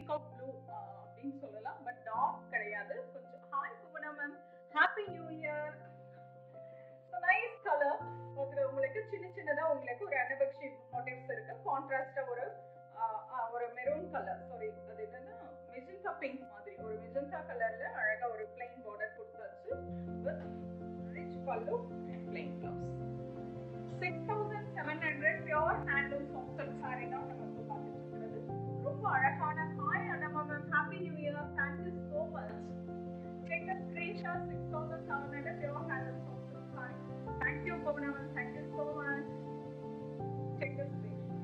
Peacock blue அப்படின்னு சொல்லலாம் but dark கிடையாது கொஞ்சம் hi Bhuvana ma'am happy new year nice colour அதுல உங்களுக்கு சின்ன சின்னதா உங்களுக்கு ஒரு அனபக்ஷி மோட்டிவ்ஸ் இருக்கு கான்ட்ராஸ்டா ஒரு ஆஹ், ஆஹ், ஒரு மெரூன் கலர் சாரி அது என்னன்னா மெஜந்தா பிங்க் மாதிரி ஒரு மெஜந்தா கலர்ல அழகா ஒரு பிளைன் பார்டர் கொடுத்தாச்சு with rich pallu and plain blouse six thousand seven hundred pure handloom soft sari தான் நம்ம இப்போ பார்த்துட்டு இருக்கிறது ரொம்ப அழகான hi Anama ma'am happy new year thank you so much Take a screenshot 6700 pure handle soft saree. Thank you, Pavana ma'am. Thank you so much. Take a screenshot.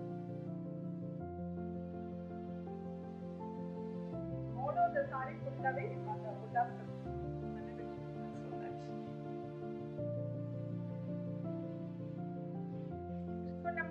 All of the saree fullave அந்த Buddha so much. So நம்ம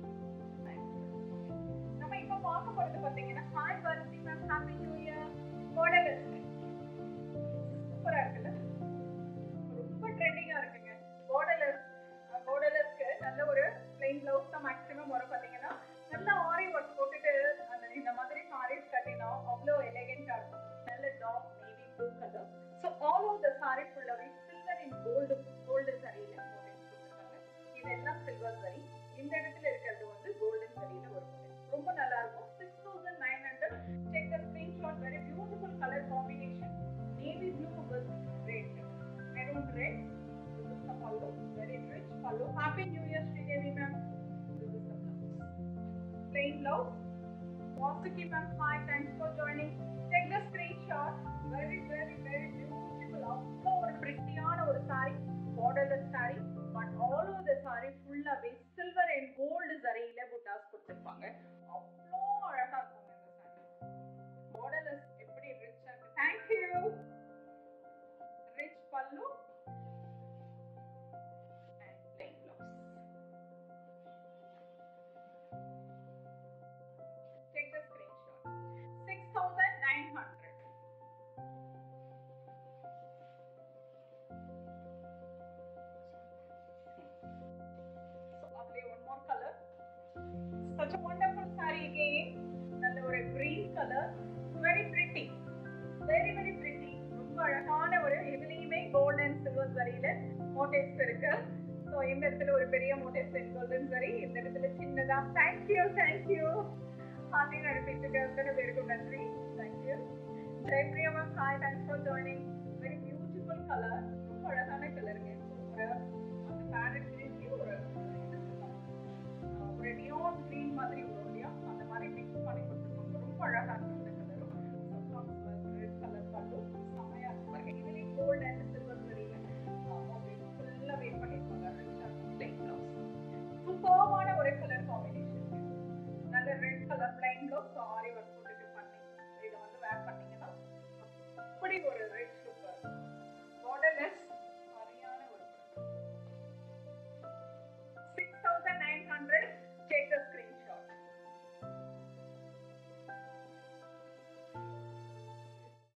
நம்ம இப்ப பார்க்க போறது பாத்தீங்கன்னா hi Parthi ma'am happy new year model சூப்பரா இருக்குல்ல ரொம்ப ட்ரெண்டிங்கா இருக்குங்க borderless borderlessக்கு நல்ல ஒரு plain blouse தான் மேக்ஸிமம் வரும் பாத்தீங்கன்னா நல்ல ஆரி ஒர்க் போட்டுட்டு அந்த இந்த மாதிரி sarees கட்டினா அவ்வளோ எலிகென்ட்டா இருக்கும் நல்ல dark navy blue colour so all of the sari ஃபுல்லாவே சில்வர் இன் கோல்டு கோல்டு சரியில கொடுத்துருக்காங்க இதெல்லாம் சில்வர் சரி இந்த இடத்துல இருக்கிறது வந்து கோல்டன் சரியில ஒரு model. ரொம்ப நல்லா இருக்கும் six thousand nine hundred check the screenshot very beautiful colour combination navy blue with red. Maroon red. This is the pallu. Very rich pallu. Happy New Year, Sri Devi ma'am. This is the blouse. Plain blouse. Vasuki ma'am, hi. Thanks for joining. Take the screenshot. Very, very, very beautiful. அவ்வளோ ஒரு பிரிட்டியான ஒரு saree. borderless saree. But all over the saree ஃபுல்லாவே silver and gold சரியில புட்டாஸ் கொடுத்துருப்பாங்க அவ்வளோ அழகா இருக்கும் இந்த saree. borderless எப்படி ரிச்சா இருக்கு thank you rich pallu and plain blouse. Take the screenshot. 6,900. So, அதுலயே one more color. Such a wonderful saree again. நல்ல ஒரு green color. Very pretty. Very very pretty ரொம்ப அழகான ஒரு இதுலயுமே கோல்ட் அண்ட் சில்வர் சரியில மோட்டிவ்ஸ் இருக்கு ஸோ இந்த இடத்துல ஒரு பெரிய மோட்டிவ்ஸ் அண்ட் கோல்டன் சரி இந்த இடத்துல சின்னதா தேங்க்யூ தேங்க்யூ ஹார்ட்டிங் அனுப்பிட்டு அத்தனை பேருக்கும் நன்றி thank you Jayapriya ma'am hi thanks for joining very beautiful colour ரொம்ப அழகான கலருங்க ஒரு அந்த பேரட் கிரீன்லயே ஒரு இது சொல்லலாம். ஆஹ் ஒரு நியோன் கிரீன் மாதிரி வரும் இல்லையா அந்த மாதிரி மிக்ஸ் பண்ணி கொடுத்துருக்கோம் ரொம்ப அழகா இருக்கு இந்த கலரும் ரெட் கலர் பல்லு செமையா இருக்கு பாருங்க இதுலயும் கோல்ட் அண்ட் சில்வர் சரியில ஃபுல்லா வெயிட் பண்ணிருப்பாங்க ரிச்சா பிளைன் பிளவுஸ் சூப்பர்வான ஒரு கலர் காம்பினேஷன் நல்ல red colour plain blouse aari work போட்டுட்டு பண்ணி இதை வந்து வேர் பண்ணீங்கன்னா அப்படி ஒரு